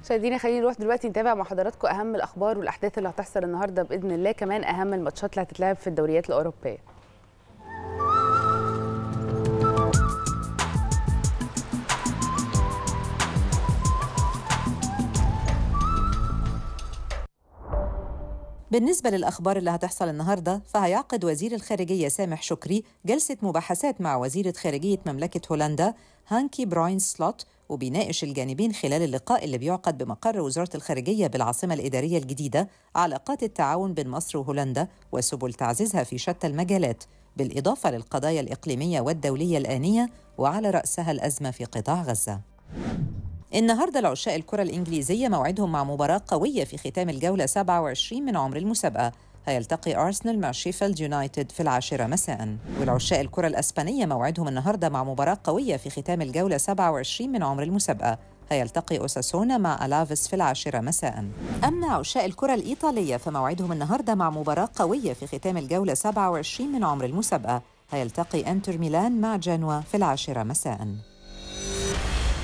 مشاهدينا خلينا نروح دلوقتي نتابع مع حضراتكم اهم الاخبار والاحداث اللي هتحصل النهارده باذن الله كمان اهم الماتشات اللي هتتلعب في الدوريات الاوروبيه بالنسبة للأخبار اللي هتحصل النهاردة فهيعقد وزير الخارجية سامح شكري جلسة مباحثات مع وزيرة خارجية مملكة هولندا هانكي براين سلوت وبيناقش الجانبين خلال اللقاء اللي بيعقد بمقر وزارة الخارجية بالعاصمة الإدارية الجديدة علاقات التعاون بين مصر وهولندا وسبل تعزيزها في شتى المجالات بالإضافة للقضايا الإقليمية والدولية الآنية وعلى رأسها الأزمة في قطاع غزة النهارده العشاء الكرة الإنجليزية موعدهم مع مباراة قوية في ختام الجولة 27 من عمر المسابقة هيلتقي أرسنال مع شيفيلد يونايتد في العاشرة مساء والعشاء الكرة الأسبانية موعدهم النهارده مع مباراة قوية في ختام الجولة 27 من عمر المسابقة هيلتقي أوساسونا مع ألافيس في العاشرة مساء أما عشاء الكرة الإيطالية فموعدهم النهارده مع مباراة قوية في ختام الجولة 27 من عمر المسابقة هيلتقي انتر ميلان مع جنوا في العاشرة مساء